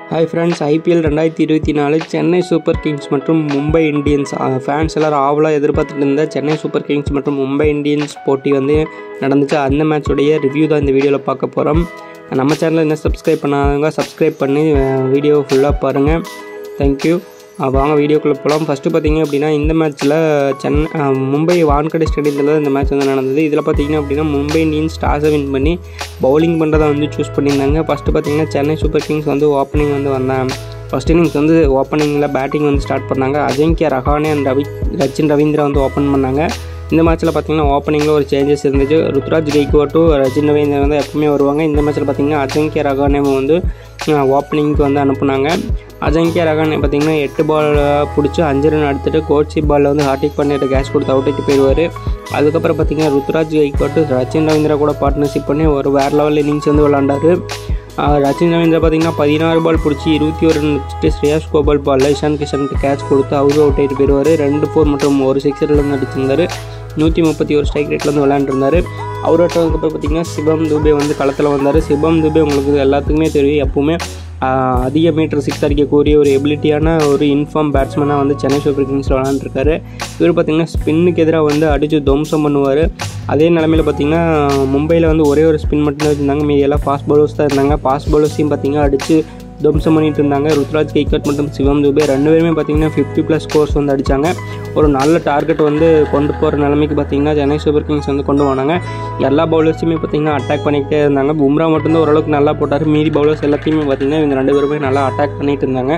hi friends IPL ரெண்டாயிரத்தி இருபத்தி நாலு சென்னை சூப்பர் கிங்ஸ் மற்றும் மும்பை இந்தியன்ஸ் ஃபேன்ஸ் எல்லாரும் ஆவலாக எதிர்பார்த்துட்டு இருந்த சென்னை சூப்பர் கிங்ஸ் மற்றும் மும்பை இந்தியன்ஸ் போட்டி வந்து நடந்துச்சு அந்த மேட்சுடைய ரிவ்யூ தான் இந்த வீடியோவில் பார்க்க போகிறோம் நம்ம சேனலை இன்னும் சப்ஸ்கிரைப் பண்ணாதவங்க சப்ஸ்கிரைப் பண்ணி வீடியோ ஃபுல்லாக பாருங்கள் தேங்க்யூ வாங்க வீடியோக்குள்ளே போகலாம் ஃபஸ்ட்டு பார்த்தீங்க அப்படின்னா இந்த மேட்ச்சில் சென்னை அஹ், மும்பை வான்கடை ஸ்டேடியத்தில் இந்த மேட்ச் வந்து நடந்தது இதில் பார்த்தீங்க அப்படின்னா மும்பை இந்தியன்ஸ் டாஸை வின் பண்ணி பவுலிங் பண்ணுறதை வந்து சூஸ் பண்ணியிருந்தாங்க ஃபஸ்ட்டு பார்த்தீங்கன்னா சென்னை சூப்பர் கிங்ஸ் வந்து ஓப்பனிங் வந்து வந்தாங்க ஃபஸ்ட் இன்னிங்ஸ் வந்து ஓப்பனிங்கில் பேட்டிங் வந்து ஸ்டார்ட் பண்ணாங்க அஜங்கியா ரஹானே அண்ட் ரவி ரச்சின் ரவீந்திரா வந்து ஓப்பன் பண்ணாங்க இந்த மேட்ச்சில் பார்த்தீங்கன்னா ஓப்பனிங்கில் ஒரு சேஞ்சஸ் இருந்துச்சு ருத்ராஜ் கெய்க்வாட்டும் ரச்சின் ரவீந்திரா வந்து எப்பவுமே வருவாங்க இந்த மேட்ச்சில் பார்த்தீங்கன்னா அஜங்கியா ரஹானே வந்து ஓப்பனிங்க்கு வந்து அனுப்புனாங்க அஜங்கியா ரகானே பார்த்தீங்கன்னா எட்டு பால் பிடிச்சி அஞ்சு ரன் எடுத்துட்டு கோட்சி பாலில் வந்து ஹார்டிக் பண்ணிட்டு கேட்ச் கொடுத்து அவுட் ஆகிட்டு போயிடுவார் அதுக்கப்புறம் பார்த்தீங்கன்னா ருத்ராஜ் கைக்கோட்டு ரச்சின் ரவீந்திரா கூட பார்ட்னர்ஷிப் பண்ணி ஒரு வேறு லெவல் இன்னிங்ஸ் வந்து விளாண்டாரு ஆஹ் ரச்சின் ரவீந்திரா பார்த்தீங்கன்னா பதினாறு பால் பிடிச்சி இருபத்தி ஒரு ரன் வச்சுட்டு ஸ்ரேயாஸ் கோபால் பாலில் இஷான் கிஷனுக்கு கேட்ச் கொடுத்து அவரும் அவுட் ஆகிட்டு போயிடுவார் ரெண்டு ஃபோர் மற்றும் ஒரு சிக்ஸரில் வந்து அடிச்சிருந்தாரு நூற்றி முப்பத்தி ஒரு ஸ்ட்ரைக் ரேட்டில் வந்து விளையாண்டுருந்தாரு அவர் அட்டதுக்கப்புறம் பார்த்தீங்கன்னா சிவம் துபே வந்து களத்தில் வந்தார் சிவம் துபே உங்களுக்கு எல்லாத்துக்குமே தெரியும் எப்பவுமே ஆஹ், அதிக மீட்டர் சிக்ஸ் அடிக்கக்கூடிய ஒரு எபிலிட்டியான ஒரு இன்ஃபார்ம் பேட்ஸ்மேனாக வந்து சென்னை சூப்பர் கிங்ஸில் விளாண்டுருக்காரு இவர் பார்த்தீங்கன்னா ஸ்பின்னுக்கு எதிராக வந்து அடித்து துவம்சம் பண்ணுவார் அதே நிலமையில் பார்த்தீங்கன்னா மும்பையில் வந்து ஒரே ஒரு ஸ்பின் மட்டும் தான் வச்சுருந்தாங்க மீதி எல்லாம் ஃபாஸ்ட் பவுலர்ஸ் தான் இருந்தாங்க ஃபாஸ்ட் பவுலர்ஸையும் பார்த்தீங்கன்னா அடித்து துவம்சம் பண்ணிட்டு இருந்தாங்க ருத்ராஜ் கெய்கட் மற்றும் சிவம் துபே ரெண்டு பேருமே பார்த்தீங்கன்னா ஃபிஃப்டி ப்ளஸ் ஸ்கோர்ஸ் வந்து அடித்தாங்க ஒரு நல்ல டார்கெட் வந்து கொண்டு போகிற நிலைமைக்கு பார்த்தீங்கன்னா சென்னை சூப்பர் கிங்ஸ் வந்து கொண்டு போனாங்க எல்லா பவுலர்ஸுமே பார்த்தீங்கன்னா அட்டாக் பண்ணிக்கிட்டே இருந்தாங்க பும்ரா மட்டும்தான் ஓரளவுக்கு நல்லா போட்டார் மீதி பவுலர்ஸ் எல்லாத்தையுமே பார்த்தீங்கன்னா இவங்க ரெண்டு பேருமே நல்லா அட்டாக் பண்ணிட்டு இருந்தாங்க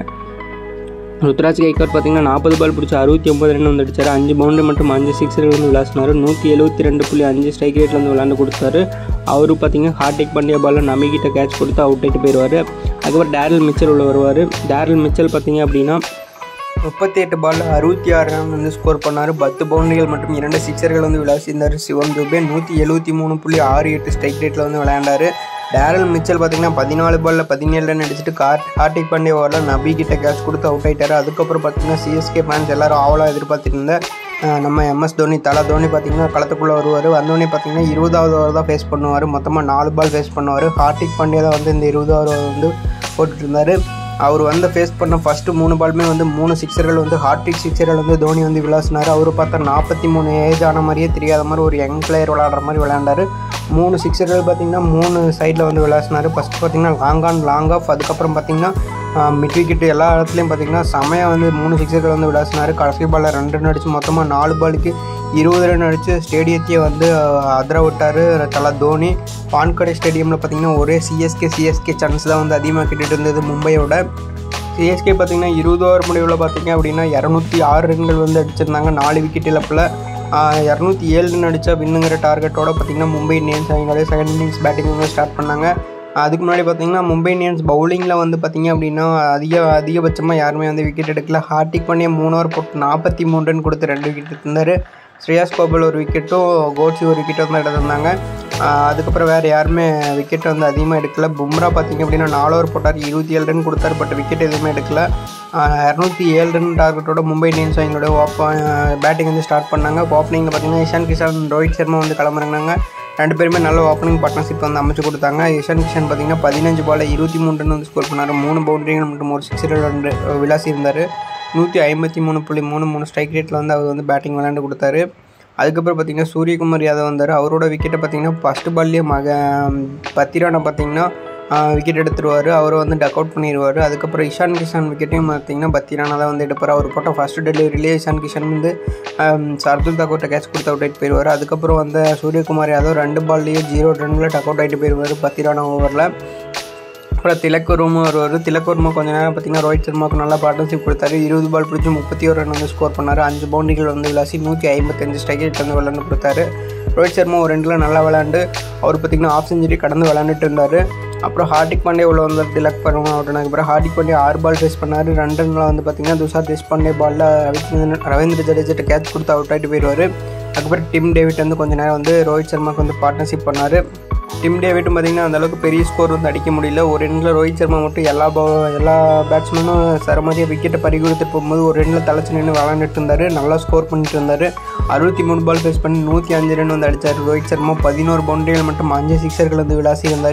ருத்ராஜ் கைக்கர் பார்த்தீங்கன்னா நாற்பது பால் பிடிச்சி அறுபத்தி ஒம்பது ரன் வந்து அடிச்சார் அஞ்சு பவுண்டரி மற்றும் அஞ்சு சிக்ஸர் வந்து விளாசினார் நூற்றி எழுபத்தி ரெண்டு புள்ளி அஞ்சு ஸ்ட்ரைக் ரேட்டில் வந்து விளாண்டு கொடுத்தாரு அவரு பார்த்தீங்கன்னா ஹார்டிக் பாண்டியா பாலில் நம்பிக்கிட்ட கேட்ச் கொடுத்து அவுட் ஆகிட்டு போயிடுவார் அதுக்கப்புறம் டேரல் மிச்சல் உள்ள வருவார் டேரல் மிச்சல் பார்த்தீங்க அப்படின்னா முப்பத்தி எட்டு பால் அறுபத்தி ஆறு ரன் வந்து ஸ்கோர் பண்ணார் பத்து பவுண்டரிகள் மற்றும் இரண்டு சிக்ஸர்கள் வந்து விளாசியிருந்தார் சிவம் துபே நூற்றி எழுபத்தி மூணு புள்ளி ஆறு எட்டு ஸ்ட்ரைக் ரேட்டில் வந்து விளையாண்டாரு டேரல் மிச்சல் பார்த்தீங்கன்னா பதினாலு பாலில் பதினேழு ரன் அடிச்சுட்டு கார் ஹார்டிக் பாண்டே ஓவரில் நபி கிட்ட கேட்ச் கொடுத்து அவுட் ஆயிட்டாரு அதுக்கப்புறம் பார்த்தீங்கன்னா சிஎஸ்கே ஃபேன்ஸ் எல்லாரும் ஆவலாக எதிர்பார்த்துட்டு இருந்த அஹ், நம்ம எம்எஸ் தோனி தலா தோனி பார்த்தீங்கன்னா களத்துக்குள்ளே வருவார் வந்தோடனே பார்த்தீங்கன்னா இருபதாவது ஓவர் தான் ஃபேஸ் பண்ணுவார் மொத்தமாக நாலு பால் ஃபேஸ் பண்ணுவார் ஹார்டிக் பாண்டியா தான் வந்து இந்த இருபதாவது ஓவர் வந்து போட்டுட்டு இருந்தார் அவர் வந்து ஃபேஸ் பண்ண ஃபஸ்ட்டு மூணு பாலுமே வந்து மூணு சிக்ஸர்கள் வந்து ஹார்டிக் சிக்ஸர்கள் வந்து தோனி வந்து விளாசினார் அவர் பார்த்தா நாற்பத்தி மூணு ஏஜ் ஆன மாதிரியே தெரியாத மாதிரி ஒரு யங் பிளேயர் விளாடுற மாதிரி விளையாண்டாரு மூணு சிக்ஸர்கள் பார்த்தீங்கன்னா மூணு சைடில் வந்து விளாசினார் ஃபஸ்ட்டு பார்த்தீங்கன்னா லாங் ஆன் லாங் ஆஃப் அதுக்கப்புறம் பார்த்தீங்கன்னா மிட் விக்கெட் எல்லா இடத்துலையும் பார்த்தீங்கன்னா செமையாக வந்து மூணு சிக்ஸர்கள் வந்து விளாசினார் கடைசி பாலில் ரெண்டு ரன் அடிச்சு மொத்தமாக நாலு பாலுக்கு இருபது ரன் அடித்து ஸ்டேடியத்தையே வந்து அஹ், அதிர விட்டார் தலா தோனி வான்கடை ஸ்டேடியமில் பார்த்தீங்கன்னா ஒரே சிஎஸ்கே சிஎஸ்கே சான்ஸ் தான் வந்து அதிகமாக கிட்டிட்டு இருந்தது மும்பையோட சிஎஸ்கே பார்த்தீங்கன்னா இருபது ஓவர் முடிவில் பார்த்தீங்க அப்படின்னா இரநூத்தி ஆறு ரன்கள் வந்து அடிச்சிருந்தாங்க நாலு விக்கெட் இழப்பில் இரநூத்தி ஏழு ரன் அடித்தா வின்னுங்கிற டார்கெட்டோட பார்த்தீங்கன்னா மும்பை இந்தியன்ஸ் அவங்களோட செகண்ட் இன்னிங்ஸ் பேட்டிங் வந்து ஸ்டார்ட் பண்ணாங்க அதுக்கு முன்னாடி பார்த்தீங்கன்னா மும்பை இந்தியன்ஸ் பவுலிங்கில் வந்து பார்த்தீங்க அப்படின்னா அதிக அதிகபட்சமாக யாருமே வந்து விக்கெட் எடுக்கல ஹார்டிக் பண்ணிய மூணு ஓவர் போட்டு நாற்பத்தி மூணு ரன் கொடுத்து ரெண்டு விக்கெட் எடுத்திருந்தாரு ஸ்ரேயாஸ் கோபல் ஒரு விக்கெட்டும் கோட்ஸி ஒரு விக்கெட் வந்து எடுத்திருந்தாங்க ஆஹ் அதுக்கப்புறம் வேறு யாருமே விக்கெட் வந்து அதிகமாக எடுக்கல பும்ரா பார்த்தீங்க அப்படின்னா நாலு ஓவர் போட்டார் இருபத்தி ஏழு ரன் கொடுத்தாரு பட் விக்கெட் எதுவுமே எடுக்கல இரநூத்தி ஏழு ரன் டார்கெட்டோட மும்பை இந்தியன்ஸ் அவங்களோட ஓப்ப பேட்டிங் வந்து ஸ்டார்ட் பண்ணாங்க ஓப்பனிங்கில் பார்த்தீங்கன்னா இஷான் கிஷான் ரோஹித் சர்மா வந்து கிளம்புறாங்க ரெண்டு பேருமே நல்ல ஓப்பனிங் பார்ட்னர்ஷிப் வந்து அமைச்சு கொடுத்தாங்க இஷான் கிஷன் பார்த்தீங்கன்னா பதினஞ்சு பால் இருபத்தி மூணு ரன் வந்து ஸ்கோர் பண்ணார் மூணு பவுண்டரிகள் மற்றும் ஒரு சிக்ஸ் ரெண்டு விளாசி இருந்தார் நூற்றி ஐம்பத்தி மூணு புள்ளி மூணு மூணு ஸ்ட்ரைக் ரேட்டில் வந்து அவர் வந்து பேட்டிங் விளையாண்டு கொடுத்தாரு அதுக்கப்புறம் பார்த்தீங்கன்னா சூரியகுமார் யாதவ் வந்தார் அவரோட விக்கெட்டை பார்த்தீங்கன்னா ஃபஸ்ட்டு பால்லேயே மக பத்திரானை பார்த்தீங்கன்னா விக்கெட் எடுத்துருவார் அவர் வந்து டக் அவுட் பண்ணிடுவார் அதுக்கப்புறம் இஷான் கிஷான் விக்கெட்டையும் பார்த்தீங்கன்னா பத்திரானா தான் வந்து எடுப்பார் அவர் போட்ட ஃபஸ்ட்டு டெலிவரியிலே இஷான் கிஷான் வந்து சர்துல் தாக்கூர்ட்ட கேட்ச் கொடுத்து அவுட் ஆகிட்டு போயிடுவார் அதுக்கப்புறம் வந்த சூரியகுமார் யாதவ் ரெண்டு பால்லேயே ஜீரோ ரன்னில் டக் அவுட் ஆகிட்டு போயிடுவார் பத்திரானா ஓவரில் அப்புறம் திலக்கூர்மா வருவார் திலக்கூர்மா கொஞ்ச நேரம் பார்த்தீங்கன்னா ரோஹித் சர்மாவுக்கு நல்லா பார்ட்னர்ஷிப் கொடுத்தாரு இருபது பால் பிடிச்சி முப்பத்தி ஒரு ரன் வந்து ஸ்கோர் பண்ணார் அஞ்சு பவுண்டரிகள் வந்து விளாசி நூற்றி ஐம்பத்தஞ்சு ஸ்ட்ரைக் ரேட் வந்து விளாண்டு கொடுத்தாரு ரோஹித் சர்மா ஒரு ரெண்டில் நல்லா விளாண்டு அவர் பார்த்தீங்கன்னா ஆஃப் செஞ்சுரி கடந்து விளாண்டுட்டு இருந்தார் அப்புறம் ஹார்டிக் பாண்டே உள்ள வந்து திலக் பருவம் அவுட்னாங்க அப்புறம் ஹார்டிக் பாண்டே ஆறு பால் ஃபேஸ் பண்ணார் ரெண்டு ரனில் வந்து பார்த்தீங்கன்னா துஷார் தேஷ்பாண்டே பாலில் ரவீந்திர ரவீந்திர ஜடேஜிட்ட கேட்ச் கொடுத்து அவுட் ஆகிட்டு போயிடுவார் அதுக்கப்புறம் டிம் டேவிட் வந்து கொஞ்ச நேரம் வந்து ரோஹித் சர்மாவுக்கு வந்து பார்ட்னர்ஷிப் பண்ணார் டிம் டேவிட்டும் பார்த்தீங்கன்னா அந்த அளவுக்கு பெரிய ஸ்கோர் வந்து அடிக்க முடியல ஒரு எண்ணில் ரோஹித் சர்மா மட்டும் எல்லா பா- எல்லா பேட்ஸ்மேனும் சரமாரியாக விக்கெட்டை பறி கொடுத்துட்டு போகும்போது ஒரு எண்ணில் தலைச்சு நின்று விளாண்டுட்டு இருந்தார் நல்லா ஸ்கோர் பண்ணிட்டு இருந்தார் அறுபத்தி மூணு பால் ஃபேஸ் பண்ணி நூற்றி அஞ்சு ரன் வந்து அடித்தார் ரோஹித் சர்மா பதினோரு பவுண்டரிகள் மற்றும் அஞ்சு சிக்ஸர்கள் வந்து விளாசி இருந்தார்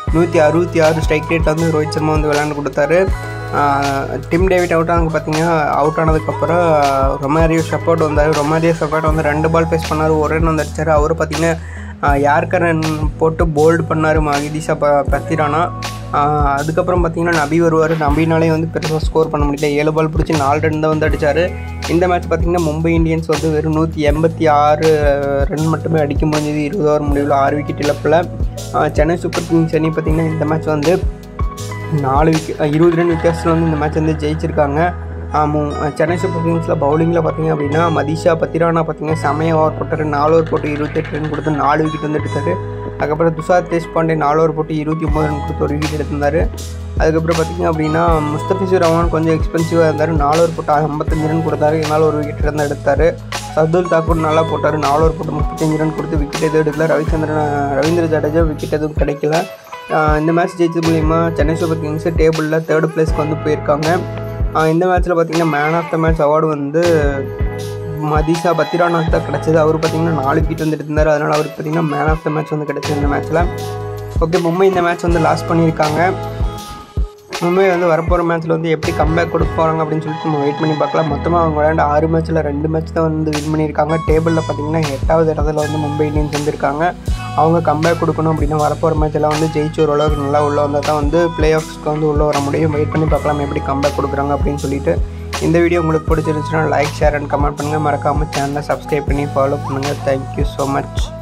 நூற்றி அறுபத்தி ஆறு ஸ்ட்ரைக் ரேட்டில் வந்து ரோஹித் சர்மா வந்து விளையாண்டு கொடுத்தாரு டிம் டேவிட் அவுட் ஆனது பார்த்தீங்கன்னா அவுட் ஆனதுக்கப்புறம் ரொமாரியோ சப்போர்ட் வந்தார் ரொமாரியோ சப்போர்ட் வந்து ரெண்டு பால் பேஸ் பண்ணார் ஒரு ரன் வந்து அடிச்சார் அவர் பார்த்தீங்கன்னா யாருக்கு ரன் போட்டு போல்டு பண்ணார் மகிதிஷா ப பத்திரானா அதுக்கப்புறம் பார்த்தீங்கன்னா நபி வருவார் நபினாலே வந்து பெருசாக ஸ்கோர் பண்ண முடியல ஏழு பால் பிடிச்சி நாலு ரன் தான் வந்து அடித்தார் இந்த மேட்ச் பார்த்திங்கன்னா மும்பை இந்தியன்ஸ் வந்து வெறும் நூற்றி எண்பத்தி ஆறு ரன் மட்டுமே அடிக்க முடிஞ்சது இருபது ஓவர் முடிவில் ஆறு விக்கெட் இழப்பில் சென்னை சூப்பர் கிங்ஸ் அணி பார்த்திங்கன்னா இந்த மேட்ச் வந்து நாலு விக்கெட் இருபது ரன் வித்தியாசத்தில் வந்து இந்த மேட்ச் வந்து ஜெயிச்சிருக்காங்க சென்னை சூப்பர் கிங்ஸில் பவுலிங்கில் பார்த்தீங்க அப்படின்னா மதிஷா பத்திரானா பார்த்தீங்கன்னா செமைய ஓவர் போட்டார் நாலு ஓவர் போட்டு இருபத்தெட்டு ரன் கொடுத்து நாலு விக்கெட் வந்து எடுத்தார் அதுக்கப்புறம் துஷார் தேஷ்பாண்டே நாலு ஓவர் போட்டு இருபத்தி ஒம்பது ரன் கொடுத்து ஒரு விக்கெட் எடுத்திருந்தார் அதுக்கப்புறம் பார்த்திங்க அப்படின்னா முஸ்தபிசூர் ரஹ்மான் கொஞ்சம் எக்ஸ்பென்சிவாக இருந்தார் நாலு ஓவர் போட்டு ஐம்பத்தஞ்சு ரன் கொடுத்தாரு இதனால் ஒரு விக்கெட் வந்து எடுத்தார் சர்துல் தாக்கூர் நல்லா போட்டார் நாலு ஓவர் போட்டு முப்பத்தஞ்சு ரன் கொடுத்து விக்கெட் எதுவும் எடுக்கல ரவிச்சந்திரன் ரவீந்திர ஜடேஜா விக்கெட் எதுவும் கிடைக்கல இந்த மேட்ச் ஜெயிச்சது மூலிமா சென்னை சூப்பர் கிங்ஸ் டேபிளில் தேர்ட் பிளேஸ்க்கு வந்து போயிருக்காங்க இந்த மேட்ச்சில் பார்த்தீங்கன்னா man of the match award வந்து மதிஷா பத்திரானாத் தான் கிடச்சிது அவர் பார்த்தீங்கன்னா நாலு விக்கெட் வந்து எடுத்திருந்தார் அதனால் அவருக்கு பார்த்தீங்கன்னா மேன் ஆஃப் த மேட்ச் வந்து கிடச்சிது இந்த மேட்ச்சில் ஓகே மும்பை இந்த மேட்ச் வந்து லாஸ் பண்ணியிருக்காங்க மும்பை வந்து வரப்போகிற மேட்ச்சில் வந்து எப்படி கம்பேக் கொடுக்க போகிறாங்க அப்படின்னு சொல்லிட்டு நம்ம வெயிட் பண்ணி பார்க்கலாம் மொத்தமாக அவங்க விளையாண்ட ஆறு மேட்ச்சில் ரெண்டு மேட்ச் தான் வந்து வின் பண்ணியிருக்காங்க டேபிளில் பார்த்தீங்கன்னா எட்டாவது இடத்துல வந்து மும்பை இந்தியன்ஸ் வந்துருக்காங்க அவங்க கம்பேக் கொடுக்கணும் அப்படின்னா வரப்போகிற மேட்செல்லாம் வந்து ஜெயிச்சு ஓரளவுக்கு நல்லா உள்ளே வந்தால் தான் வந்து பிளே ஆஃப்ஸ்க்கு வந்து உள்ளே வர முடியும் வெயிட் பண்ணி பார்க்கலாம் எப்படி கம்பேக் கொடுக்குறாங்க அப்படின்னு சொல்லிட்டு இந்த வீடியோ உங்களுக்கு பிடிச்சிருந்துச்சுன்னா லைக் ஷேர் அண்ட் கமெண்ட் பண்ணுங்கள் மறக்காமல் சேனலை சப்ஸ்கிரைப் பண்ணி ஃபாலோ பண்ணுங்கள் தேங்க்யூ ஸோ மச்